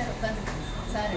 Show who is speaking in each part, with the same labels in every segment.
Speaker 1: Sir உட்காந்து sir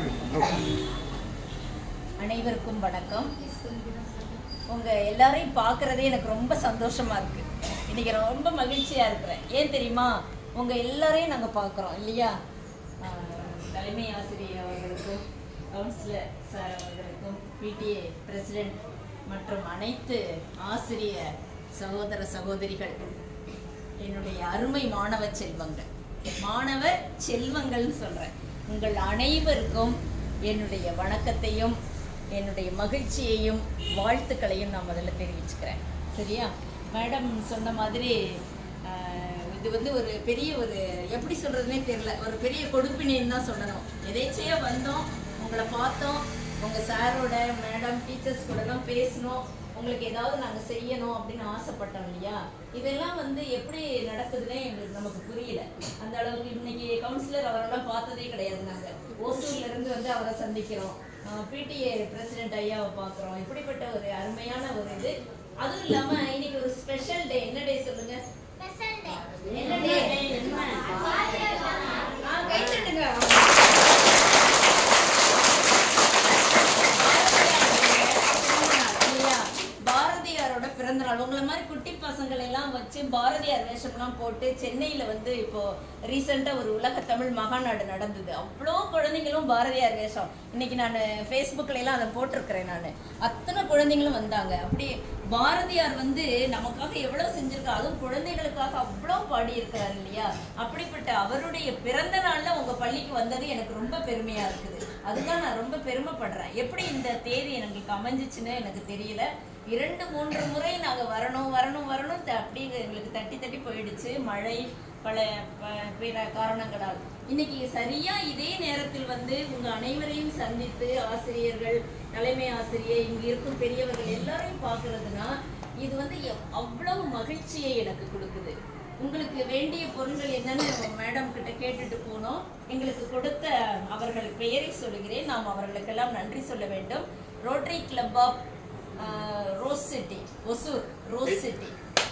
Speaker 1: அனைவருக்கும் வணக்கம் உங்க எல்லாரையும் பார்க்கறதே எனக்கு ரொம்ப சந்தோஷமா இருக்கு இன்னைக்கு ரொம்ப மகிழ்ச்சியா இருக்கிறேன் ஏன் தெரியுமா உங்க எல்லாரையும் நாங்க பார்க்குறோம் இல்லையா ஆஹ், தலைமை ஆசிரியர் அவர்களுக்கும் கவுன்சிலர் சார் அவர்களுக்கும் பிடிஏ பிரசிடென்ட் மற்றும் அனைத்து ஆசிரிய சகோதர சகோதரிகள் என்னுடைய அருமை மாணவ செல்வங்கள் மாணவ செல்வங்கள்னு சொல்றேன் உங்கள் அனைவருக்கும் என்னுடைய வணக்கத்தையும் என்னுடைய மகிழ்ச்சியையும் வாழ்த்துக்களையும் நான் முதல்ல தெரிவிச்சுக்கிறேன் சரியா மேடம் சொன்ன மாதிரி ஆஹ், இது வந்து ஒரு பெரிய ஒரு எப்படி சொல்றதுனே தெரியல ஒரு பெரிய கொடுப்பினேன்னு தான் சொல்லணும் எதேச்சையா வந்தோம் உங்களை பார்த்தோம் உங்க சாரோட மேடம் டீச்சர்ஸ் கூடலாம் பேசணும் உங்களுக்கு ஏதாவது நாங்க செய்யணும் அப்படின்னு ஆசைப்பட்டோம் இல்லையா இதெல்லாம் வந்து எப்படி நடக்குதுன்னே எங்களுக்கு நமக்கு புரியல அந்த அளவுக்கு இன்னைக்கு கவுன்சிலர் அவரெல்லாம் பார்த்ததே கிடையாது நாங்க ஓசூர்ல இருந்து வந்து அவரை சந்திக்கிறோம் பிடிஏ பிரசிடென்ட் ஐயாவை பார்க்குறோம் இப்படிப்பட்ட ஒரு அருமையான ஒரு இது அதுவும் இல்லாம இன்னைக்கு ஒரு ஸ்பெஷல் டே என்ன டே சொல்லுங்க என்ன டே ஆ, கை தட்டுங்க. இல்லையா? பாரதியாரோட பிறந்த நாள் உங்களை மாதிரி குட்டி பசங்களை எல்லாம் வச்சு பாரதியார் வேஷம்லாம் போட்டு சென்னையில வந்து இப்போ ரீசெண்டா ஒரு உலக தமிழ் மகாநாடு நடந்தது அவ்வளோ குழந்தைங்களும் பாரதியார் வேஷம் இன்னைக்கு நான் ஃபேஸ்புக்கில் எல்லாம் அதை போட்டிருக்கிறேன் நான் அத்தனை குழந்தைங்களும் வந்தாங்க அப்படி பாரதியார் வந்து நமக்காக எவ்வளவு செஞ்சிருக்கா அதுவும் குழந்தைகளுக்காக அவ்வளோ பாடியிருக்கிறார் இல்லையா அப்படிப்பட்ட அவருடைய பிறந்த நாள்ல உங்க பள்ளிக்கு வந்தது எனக்கு ரொம்ப பெருமையா இருக்குது அதுதான் நான் ரொம்ப பெருமைப்படுறேன் எப்படி இந்த தேதி எங்களுக்கு அமைஞ்சிச்சுன்னு எனக்கு தெரியல இரண்டு மூன்று முறை நாங்க வரணும் வரணும் வரணும் த- அப்படியே எங்களுக்கு தட்டி தட்டி போயிடுச்சு மழை பல ப- பிற காரணங்களால் இன்னைக்கு சரியா இதே நேரத்தில் வந்து உங்க அனைவரையும் சந்தித்து ஆசிரியர்கள் தலைமை ஆசிரியர் இங்க இருக்கும் பெரியவர்கள் எல்லாரையும் பார்க்கறதுனா இது வந்து எவ்- அவ்வளவு மகிழ்ச்சியை எனக்கு கொடுக்குது உங்களுக்கு வேண்டிய பொருள்கள் என்னன்னு மேடம் கிட்ட கேட்டுட்டு போனோம் எங்களுக்கு கொடுத்த அவர்கள் பெயரை சொல்லுகிறேன் நாம் அவர்களுக்கெல்லாம் நன்றி சொல்ல வேண்டும் Rotary Club of Rose City Hosur Rose City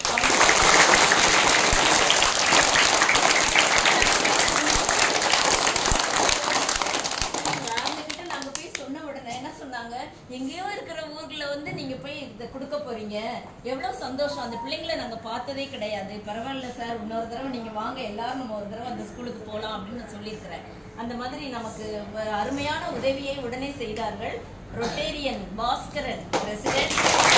Speaker 1: அவங்ககிட்ட நாங்க போய் சொன்ன உடனே என்ன சொன்னாங்க எங்கேயோ இருக்கிற ஊர்ல வந்து நீங்க போய் இதை கொடுக்க போறீங்க எவ்வளவு சந்தோஷம் அந்த பிள்ளைங்களை நாங்க பார்த்ததே கிடையாது பரவாயில்ல சார் இன்னொரு தடவை நீங்க வாங்க எல்லாரும் நம்ம ஒரு தடவை அந்த ஸ்கூலுக்கு போலாம் அப்படின்னு நான் சொல்லியிருக்கிறேன் அந்த மாதிரி நமக்கு ஒரு அருமையான உதவியை உடனே செய்தார்கள் ரொட்டேரியன் பாஸ்கரன் பிரசிடென்ட்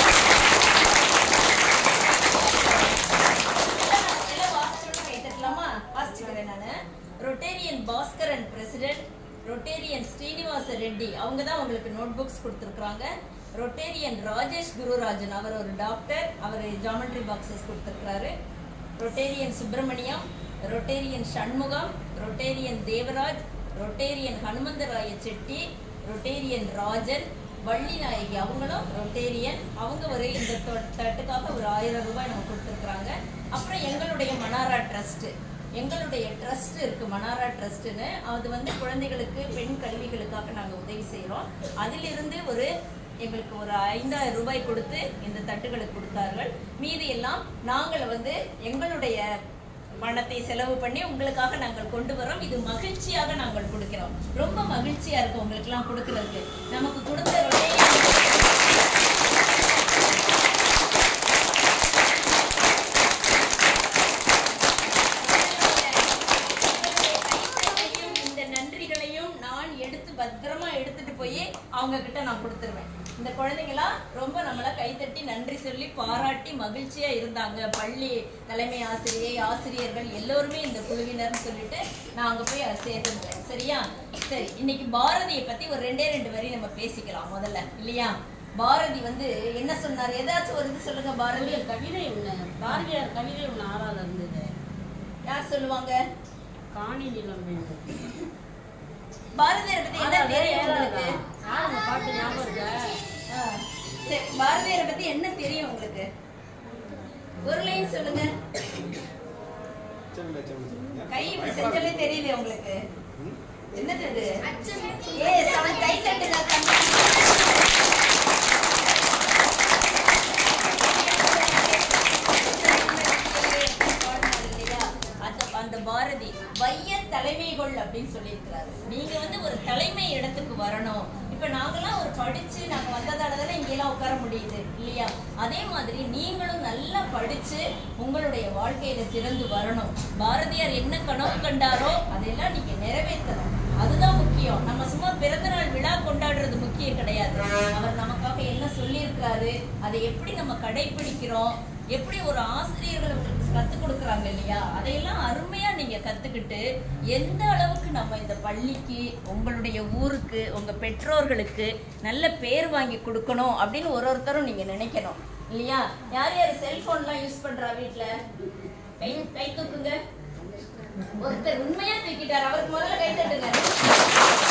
Speaker 1: எல்லாம் வாசிச்சோன்னு கை தட்டலாமா? வாசிச்சுக்கிறேன் நானு. Rotarian Baskaran president Rotarian Srinivasa Reddy அவங்க தான் உங்களுக்கு நோட் புக்ஸ் கொடுத்துருக்குறாங்க ரொட்டேரியன் ராஜேஷ் குருராஜன் அவர் ஒரு டாக்டர் அவர் ஜாமெட்ரி பாக்ஸஸ் கொடுத்துருக்குறாரு Rotarian Subramaniam Rotarian Shanmugam Rotarian Devaraj Rotarian Hanumantharaya Chetty Rotarian Rajan Valli Nayaki அவங்களும் ரொட்டேரியன் அவங்க ஒரு இந்த தொ- தட்டுக்காக ஒரு ஆயிரம் ரூபாய் நமக்கு கொடுத்துருக்குறாங்க அப்புறம் எங்களுடைய மனாரா ட்ரஸ்ட் எங்களுடைய ட்ரஸ்ட் இருக்கு மனாரா ட்ரஸ்ட்னு அது வந்து குழந்தைகளுக்கு பெண் கல்விகளுக்காக நாங்கள் உதவி செய்கிறோம் அதிலிருந்து ஒரு எங்களுக்கு ஒரு ஐந்தாயிரம் ரூபாய் கொடுத்து இந்த தட்டுகளுக்கு கொடுத்தார்கள் மீதி எல்லாம் நாங்கள் வந்து எங்களுடைய பணத்தை செலவு பண்ணி உங்களுக்காக நாங்கள் கொண்டு வரோம் இது மகிழ்ச்சியாக நாங்கள் கொடுக்கிறோம் ரொம்ப மகிழ்ச்சியா இருக்கு உங்களுக்கெல்லாம் கொடுக்கறதுக்கு நமக்கு கொடுத்த ரொட்டேரியன் இந்த நன்றிகளையும் நான் எடுத்து பத்திரமா எடுத்துட்டு போய் அவங்க கிட்ட நான் கொடுத்துருவேன் இந்த குழந்தைங்களாம் ரொம்ப நம்மள கைத்தட்டி நன்றி சொல்லி பாராட்டி மகிழ்ச்சியா இருந்தாங்க பள்ளி தலைமை ஆசிரியை ஆசிரியர்கள் எல்லோருமே இந்த குழுவினர்னு சொல்லிட்டு நான் அங்க போய் அதை சேர்த்துருந்தேன் சரியா சரி இன்னைக்கு பாரதியை பத்தி ஒரு ரெண்டே ரெண்டு வரி நம்ம பேசிக்கலாம் முதல்ல இல்லையா பாரதி வந்து என்ன சொன்னார் ஏதாச்சும் ஒரு இது சொல்லுங்க பாரதி
Speaker 2: பாரதியார் கவிதை ஒண்ணு பாரதியார் கவிதை ஒண்ணு ஆறாவது இருந்தது
Speaker 1: யார் சொல்லுவாங்க
Speaker 2: காணி நிலம் வேண்டும்
Speaker 1: பாரதியாரை பத்தி என்ன
Speaker 2: ஆறாவது,
Speaker 1: தெரியும்
Speaker 2: ஏழாவதா?
Speaker 1: உங்களுக்கு
Speaker 2: ஆறாவது பாட்டு ஞாபகம் இருக்கா?
Speaker 1: ஆ, சரி பாரதியாரை பத்தி என்ன தெரியும் உங்களுக்கு ஒரு லைன் சொல்லுங்க கை இப்படி செஞ்சாலே தெரியுது உங்களுக்கு என்னது இது ஏ அவன் கை தட்டுங்க தம்பி. பாடினார் இல்லையா? அந்த அந்த பாரதி வைய தலைமைகள் அப்படின்னு சொல்லியிருக்கிறாரு நீங்க வந்து ஒரு தலைமை இடத்துக்கு வரணும் இப்ப நாங்கெல்லாம் ஒரு படிச்சு நாங்க வந்ததால தானே இங்கெல்லாம் உட்கார முடியுது இல்லையா அதே மாதிரி நீங்களும் நல்லா படிச்சு உங்களுடைய வாழ்க்கையில சிறந்து வரணும் பாரதியார் என்ன கனவு கண்டாரோ அதையெல்லாம் நீங்க நிறைவேற்றணும் அதுதான் முக்கியம் நம்ம சும்மா பிறந்த நாள் விழா கொண்டாடுறது முக்கியம் கிடையாது அவர் நமக்காக என்ன சொல்லியிருக்காரு அதை எப்படி நம்ம கடைபிடிக்கிறோம் எப்படி ஒரு ஆசிரியர்கள் உங்களுக்கு கத்துக் கொடுக்குறாங்க இல்லையா அதையெல்லாம் அருமையா நீங்க கத்துக்கிட்டு எந்த அளவுக்கு நம்ம இந்த பள்ளிக்கு உங்களுடைய ஊருக்கு உங்க பெற்றோர்களுக்கு நல்ல பேர் வாங்கி கொடுக்கணும் அப்படின்னு ஒரு ஒருத்தரும் நீங்க நினைக்கணும் இல்லையா யார் யார் செல்போன்லாம் யூஸ் பண்றா வீட்ல கை கை தூக்குங்க ஒருத்தர் உண்மையா தூக்கிட்டார் அவருக்கு முதல்ல கை தட்டுங்க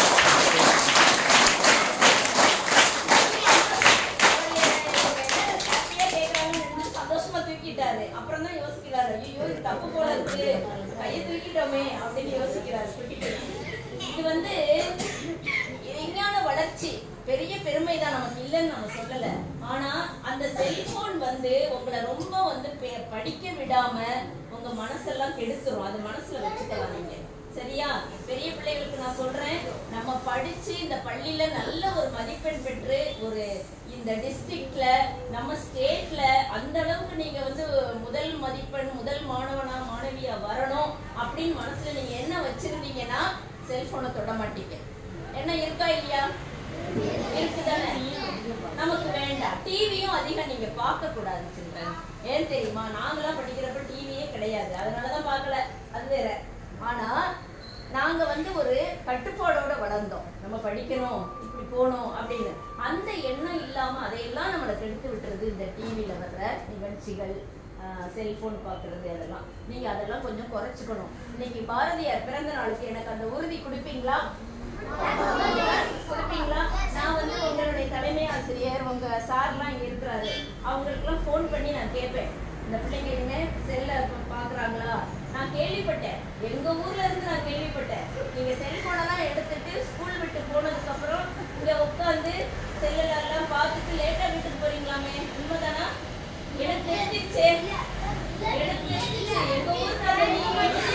Speaker 1: ஹாப்பியா கேக்குறாங்கன்னு நினைச்சு சந்தோஷமா தூக்கிட்டாரு அப்புறம் தான் யோசிக்கிறாரு ஐயோ இது தப்பு போல இருக்கு கையை தூக்கிட்டோமே அப்படின்னு யோசிக்கிறாரு தூக்கிட்டு இது வந்து விஞ்ஞான வளர்ச்சி பெரிய பெருமை தான் நமக்கு இல்லைன்னு நம்ம சொல்லல ஆனா அந்த செல்போன் வந்து உங்களை ரொம்ப வந்து பெ- படிக்க விடாம உங்க மனசெல்லாம் கெடுத்துரும் அது மனசுல வச்சுக்கலாம் நீங்க சரியா பெரிய பிள்ளைகளுக்கு நான் சொல்றேன் நம்ம படிச்சு இந்த பள்ளியில நல்ல ஒரு மதிப்பெண் பெற்று ஒரு இந்த டிஸ்ட்ரிக்ட்ல நம்ம ஸ்டேட்ல அந்த அளவுக்கு நீங்க வந்து முதல் மதிப்பெண் முதல் மாணவனா மாணவியா வரணும் அப்படின்னு மனசுல நீங்க என்ன வச்சிருந்தீங்கன்னா செல்போனை தொட மாட்டீங்க என்ன இருக்கா இல்லையா இருக்குதானே நமக்கு வேண்டாம் டிவியும் அதிகம் நீங்க பார்க்க கூடாது சில்ட்ரன் ஏன் தெரியுமா நாங்களாம் படிக்கிறப்ப டிவியே கிடையாது அதனாலதான் பார்க்கல அது வேற ஆனா நாங்க வந்து ஒரு கட்டுப்பாடோட வளர்ந்தோம் நம்ம படிக்கணும் இப்படி போகணும் அப்படின்னு அந்த எண்ணம் இல்லாம அதையெல்லாம் நம்மளை கெடுத்து விட்டுறது இந்த டிவியில வர்ற நிகழ்ச்சிகள் செல்போன் பார்க்கறது அதெல்லாம் நீங்க அதெல்லாம் கொஞ்சம் குறைச்சுக்கணும் இன்னைக்கு பாரதியார் பிறந்த நாளுக்கு எனக்கு அந்த உறுதி கொடுப்பீங்களா கொடுப்பீங்களா நான் வந்து உங்களுடைய தலைமை ஆசிரியர் உங்க சார்லாம் இங்க இருக்கிறாரு அவங்களுக்குலாம் ஃபோன் பண்ணி நான் கேட்பேன் இந்த பிள்ளைங்க இனிமே செல்ல பாக்குறாங்களா நான் கேள்விப்பட்டேன் எங்க ஊர்ல இருந்து நான் கேள்விப்பட்டேன் நீங்க செல்போனெல்லாம் எடுத்துட்டு ஸ்கூல் விட்டு போனதுக்கு அப்புறம் இங்க உட்காந்து செல்லுல எல்லாம் பார்த்துட்டு லேட்டா வீட்டுக்கு போறீங்களாமே உண்மைதானா எனக்கு தெரிஞ்சிருச்சே எனக்கு தெரிஞ்சிருச்சு எங்க ஊர்க்காரங்க நீங்க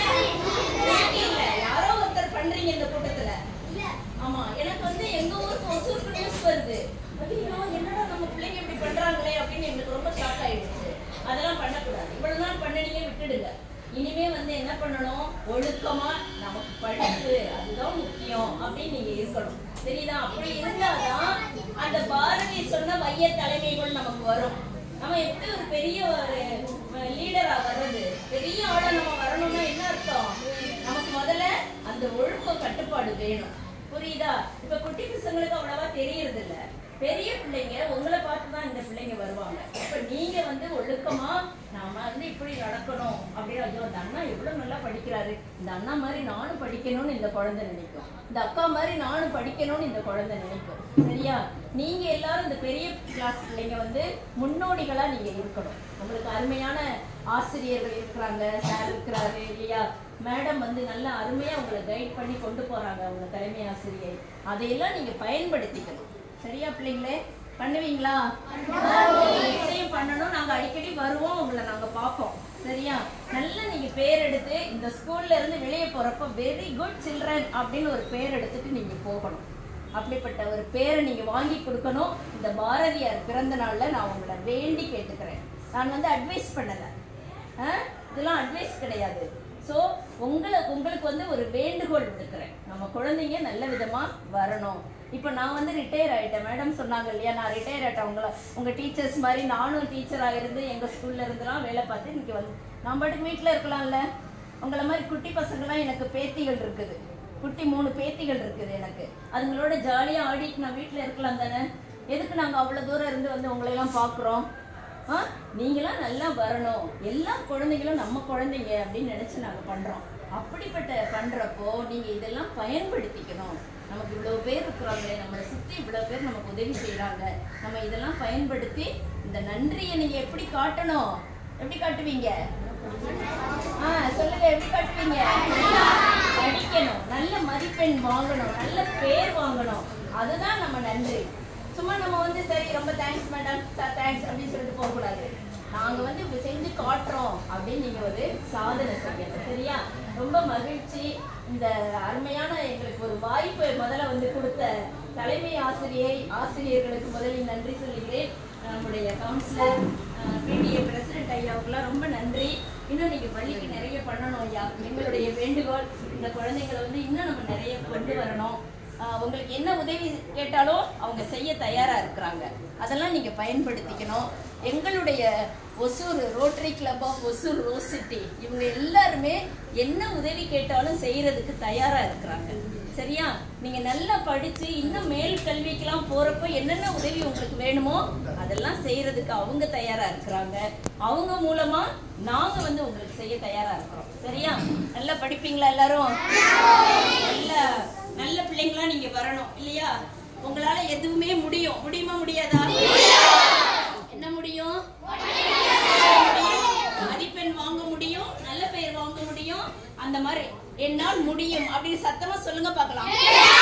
Speaker 1: மட்டும் இல்ல யாரோ ஒருத்தர் பண்றீங்க இந்த கூட்டத்துல ஆமா எனக்கு வந்து எங்க ஊருக்கு ஒசூருக்கு நியூஸ் வருது ஐயோ என்னடா நம்ம பிள்ளைங்க இப்படி பண்றாங்களே அப்படின்னு எங்களுக்கு ரொம்ப ஷாக் ஆயிடுச்சு அதெல்லாம் பண்ணக்கூடாது இவ்வளவு நாள் பண்ணனீங்க விட்டுடுங்க இனிமே வந்து என்ன பண்ணணும் ஒழுக்கமா நமக்கு படிப்பு அதுதான் முக்கியம் அப்படின்னு நீங்க இருக்கணும் சரிதா அப்படி இருந்தாதான் அந்த பாரதி சொன்ன மைய தலைமைகள் நமக்கு வரும் நம்ம எப்படி ஒரு பெரிய ஒரு லீடரா வர்றது பெரிய ஆளா நம்ம வரணும்னா என்ன அர்த்தம் நமக்கு முதல்ல அந்த ஒழுக்க கட்டுப்பாடு வேணும் புரியுதா இப்ப குட்டி பசங்களுக்கு அவ்வளவா தெரியறது இல்ல பெரிய பிள்ளைங்க உங்களை பார்த்து தான் இந்த பிள்ளைங்க வருவாங்க இப்ப நீங்க வந்து ஒழுக்கமா நாம வந்து இப்படி நடக்கணும் அப்படின்னு ஐயோ அந்த அண்ணா எவ்வளவு நல்லா படிக்கிறாரு இந்த அண்ணா மாதிரி நானும் படிக்கணும்னு இந்த குழந்தை நினைக்கும் இந்த அக்கா மாதிரி நானும் படிக்கணும்னு இந்த குழந்தை நினைக்கும் சரியா நீங்க எல்லாரும் இந்த பெரிய கிளாஸ் பிள்ளைங்க வந்து முன்னோடிகளா நீங்க இருக்கணும் உங்களுக்கு அருமையான ஆசிரியர்கள் இருக்கிறாங்க சார் இருக்கிறாரு இல்லையா மேடம் வந்து நல்ல அருமையா உங்களை கைட் பண்ணி கொண்டு போறாங்க உங்க தலைமை ஆசிரியை அதையெல்லாம் நீங்க பயன்படுத்திக்கணும் சரியா பிள்ளைங்களே பண்ணுவீங்களா நிச்சயம் பண்ணணும் நாங்க அடிக்கடி வருவோம் உங்களை நாங்க பார்ப்போம் சரியா நல்லா நீங்க பேர் எடுத்து இந்த ஸ்கூல்ல இருந்து வெளியே போறப்ப வெரி குட் சில்ட்ரன் அப்படின்னு ஒரு பேர் எடுத்துட்டு நீங்க போகணும் அப்படிப்பட்ட ஒரு பேரை நீங்க வாங்கி கொடுக்கணும் இந்த பாரதியார் பிறந்த நாள்ல நான் உங்களை வேண்டி கேட்டுக்கிறேன் நான் வந்து அட்வைஸ் பண்ணல ஆ? இதெல்லாம் அட்வைஸ் கிடையாது ஸோ உங்களை உங்களுக்கு வந்து ஒரு வேண்டுகோள் விடுக்கிறேன் நம்ம குழந்தைங்க நல்ல விதமா வரணும் இப்போ நான் வந்து ரிட்டையர் ஆயிட்டேன் மேடம் சொன்னாங்க இல்லையா நான் ரிட்டையர் ஆயிட்டேன் உங்களை உங்க டீச்சர்ஸ் மாதிரி நானும் டீச்சராக இருந்து எங்க ஸ்கூல்ல இருந்துலாம் வேலை பார்த்து இன்னைக்கு வந்து நான் பாட்டுக்கு வீட்டில் இருக்கலாம்ல உங்களை மாதிரி குட்டி பசங்களாம் எனக்கு பேத்திகள் இருக்குது குட்டி மூணு பேத்திகள் இருக்குது எனக்கு அதுங்களோட ஜாலியாக ஆடிட்டு நான் வீட்டில் இருக்கலாம் தானே எதுக்கு நாங்கள் அவ்வளோ தூரம் இருந்து வந்து உங்களையெல்லாம் பார்க்குறோம் ஆ நீங்களாம் நல்லா வரணும் எல்லா குழந்தைகளும் நம்ம குழந்தைங்க அப்படின்னு நினச்சி நாங்கள் பண்ணுறோம் அப்படிப்பட்ட பண்ணுறப்போ நீங்கள் இதெல்லாம் பயன்படுத்திக்கணும் நமக்கு இவ்வளோ பேர் இருக்கிறாங்களே நம்மளை சுற்றி இவ்வளோ பேர் நமக்கு உதவி செய்கிறாங்க நம்ம இதெல்லாம் பயன்படுத்தி இந்த நன்றியை நீங்கள் எப்படி காட்டணும் எப்படி காட்டுவீங்க ஆ சொல்லுங்க எப்படி காட்டுவீங்க படிக்கணும் நல்ல மதிப்பெண் வாங்கணும் நல்ல பேர் வாங்கணும் அதுதான் நம்ம நன்றி சும்மா நம்ம வந்து சரி ரொம்ப தேங்க்ஸ் மேடம் சார் தேங்க்ஸ் அப்படின்னு சொல்லிட்டு போகக்கூடாது நாங்க வந்து இப்ப செஞ்சு காட்டுறோம் அப்படின்னு நீங்க ஒரு சாதனை செய்யணும் சரியா ரொம்ப மகிழ்ச்சி இந்த அருமையான எங்களுக்கு ஒரு வாய்ப்பை முதல்ல வந்து கொடுத்த தலைமை ஆசிரியை ஆசிரியர்களுக்கு முதலில் நன்றி சொல்கிறேன் நம்முடைய கவுன்சிலர் பிடிஏ பிரசிடென்ட் ஐயாவுக்குலாம் ரொம்ப நன்றி இன்னும் நீங்க பள்ளிக்கு நிறைய பண்ணணும் ஐயா எங்களுடைய வேண்டுகோள் இந்த குழந்தைங்களை வந்து இன்னும் நம்ம நிறைய கொண்டு வரணும் ஆஹ் உங்களுக்கு என்ன உதவி கேட்டாலும் அவங்க செய்ய தயாரா இருக்கிறாங்க அதெல்லாம் நீங்க பயன்படுத்திக்கணும் எங்களுடைய Hosur Rotary Club of Hosur Rose City இவங்க எல்லாருமே என்ன உதவி கேட்டாலும் செய்யறதுக்கு தயாரா இருக்கிறாங்க சரியா நீங்க நல்லா படிச்சு இன்னும் மேல் கல்விக்கெல்லாம் போறப்போ என்னென்ன உதவி உங்களுக்கு வேணுமோ அதெல்லாம் செய்யறதுக்கு அவங்க தயாரா இருக்கிறாங்க அவங்க மூலமா நாங்க வந்து உங்களுக்கு செய்ய தயாரா இருக்கிறோம் சரியா நல்லா படிப்பீங்களா எல்லாரும் நல்ல நல்ல பிள்ளைங்களா நீங்க வரணும் இல்லையா உங்களால எதுவுமே முடியும் முடியுமா முடியாதா என்ன முடியும் மதிப்பெண் வாங்க முடியும் நல்ல பெயர் வாங்க முடியும் அந்த மாதிரி என்னால் முடியும் அப்படின்னு சத்தமா சொல்லுங்க பார்க்கலாம்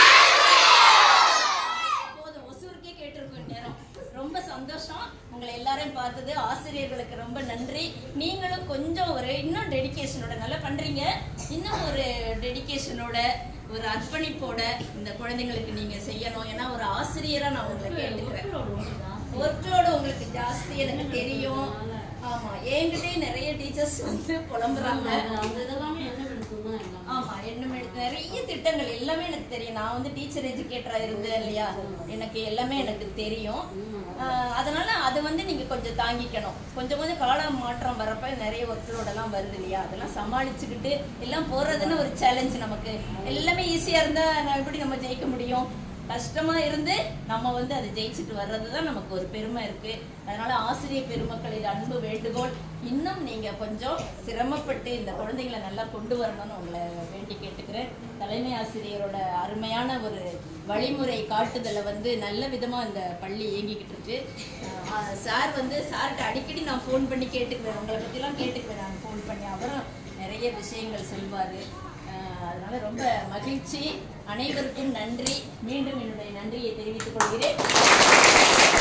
Speaker 1: போதும் ஒசூருக்கே கேட்டிருக்கோம் நேரம் ரொம்ப சந்தோஷம் உங்களை எல்லாரையும் பார்த்தது ஆசிரியர்களுக்கு ரொம்ப நன்றி நீங்களும் கொஞ்சம் ஒரு இன்னும் டெடிகேஷனோட நல்லா பண்றீங்க இன்னும் ஒரு டெடிகேஷனோட ஒரு அர்ப்பணிப்போட இந்த குழந்தைங்களுக்கு நீங்க செய்யணும் ஏன்னா ஒரு ஆசிரியரா நான் உங்களை கேட்டுக்கிறேன் ஒர்க்லோடு உங்களுக்கு ஜாஸ்தி எனக்கு தெரியும் ஆமா என்கிட்டயே நிறைய டீச்சர்ஸ் வந்து புலம்புறாங்க
Speaker 2: அந்த இதெல்லாமே என்ன எடுத்துன்னா எல்லாம்
Speaker 1: ஆமா என்ன எடுத்து நிறைய திட்டங்கள் எல்லாமே எனக்கு தெரியும் நான் வந்து டீச்சர் எஜுகேட்டரா இருந்தேன் இல்லையா எனக்கு எல்லாமே எனக்கு தெரியும் ஆஹ் அதனால அதை வந்து நீங்க கொஞ்சம் தாங்கிக்கணும் கொஞ்சம் கொஞ்சம் கால மாற்றம் வரப்ப நிறைய ஒர்க்லோட் எல்லாம் வருது இல்லையா அதெல்லாம் சமாளிச்சுக்கிட்டு எல்லாம் போறதுன்னு ஒரு சேலஞ்ச் நமக்கு எல்லாமே ஈஸியா இருந்தா நான் எப்படி நம்ம ஜெயிக்க முடியும் கஷ்டமா இருந்து நம்ம வந்து அதை ஜெயிச்சுட்டு வர்றது தான் நமக்கு ஒரு பெருமை இருக்கு அதனால ஆசிரியர் பெருமக்களின் அன்பு வேண்டுகோள் இன்னும் நீங்க கொஞ்சம் சிரமப்பட்டு இந்த குழந்தைங்களை நல்லா கொண்டு வரணும்னு உங்களை வேண்டி கேட்டுக்கிறேன் தலைமை ஆசிரியரோட அருமையான ஒரு வழிமுறை காட்டுதலை வந்து நல்ல விதமா இந்த பள்ளி இயங்கிக்கிட்டு இருக்கு அஹ் சார் வந்து சார்கிட்ட அடிக்கடி நான் ஃபோன் பண்ணி கேட்டுக்குவேன் உங்களை பற்றிலாம் கேட்டுக்குவேன் நான் ஃபோன் பண்ணி அவரும் நிறைய விஷயங்கள் சொல்வாரு அஹ் அதனால ரொம்ப மகிழ்ச்சி அனைவருக்கும் நன்றி மீண்டும் என்னுடைய நன்றியை தெரிவித்துக் கொள்கிறேன்